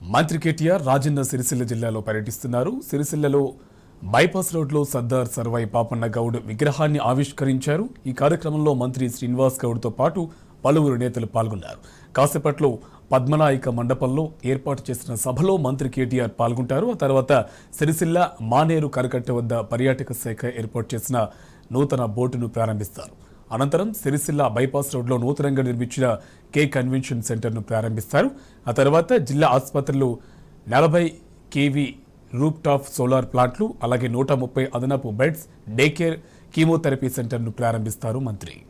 మంత్రి కేటీఆర్ రాజన్న సిరిసిల్ల జిల్లాలో పర్యటిస్తున్నారు సిరిసిల్లలో బైపాస్ రోడ్లో సర్దార్ సర్వై పాపన్న గౌడ్ విగ్రహాన్ని ఆవిష్కరించారు ఈ కార్యక్రమంలో మంత్రి శ్రీనివాస్ గౌడ్తో పాటు పలువురు నేతలు పాల్గొన్నారు కాసేపట్లో పద్మనాయక మండపంలో ఏర్పాటు చేసిన సభలో మంత్రి కేటీఆర్ పాల్గొంటారు ఆ తర్వాత సిరిసిల్ల మానేరు కరకట్ట వద్ద పర్యాటక శాఖ ఏర్పాటు చేసిన నూతన బోటును ప్రారంభిస్తారు అనంతరం సిరిసిల్ల బైపాస్ రోడ్లో నూతనంగా నిర్మించిన కే కన్వెన్షన్ సెంటర్ను ప్రారంభిస్తారు ఆ తర్వాత జిల్లా ఆసుపత్రులు నలభై కేవీ రూప్ టాప్ సోలార్ ప్లాంట్లు అలాగే నూట ముప్పై అదనపు బెడ్స్ డే కేర్ కీమోథెరపీ సెంటర్ను ప్రారంభిస్తారు మంత్రి